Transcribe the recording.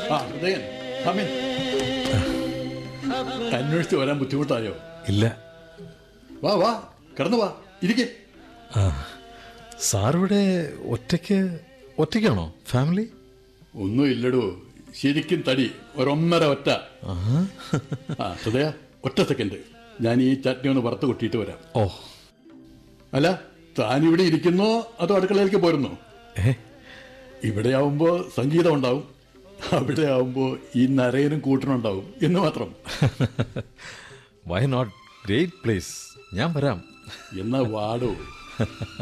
ആ ഹൃദയൻ സമീൻ അന്വേഷിച്ച് വരാൻ ബുദ്ധിമുട്ടായോ ഇല്ല വാ വാ കിടന്നു വാ ഇരിക്കേ ആ സാറിവിടെ ഒറ്റയ്ക്ക് ഒറ്റയ്ക്കാണോ ഫാമിലി ഒന്നും ഇല്ലടോ ശരിക്കും തടി ഒരൊന്നര ഒറ്റ ആഹാ. ആ ഹൃദയ ഒറ്റ സെക്കൻഡ് ഞാൻ ഈ ചട്നി ഒന്ന് വറുത്ത് കൊട്ടിയിട്ട് വരാം ഓ അല്ല താൻ ഇവിടെ ഇരിക്കുന്നോ അതോ അടുക്കളയിലേക്ക് പോരുന്നോ ഏ ഇവിടെ ആവുമ്പോ സംഗീതം ഉണ്ടാവും അവിടെ ആവുമ്പോ ഈ നരയനും കൂട്ടനുണ്ടാവും എന്ന് മാത്രം വൈ നോട്ട് ഗ്രേറ്റ് പ്ലേസ് ഞാൻ വരാം എന്നാ വാടോ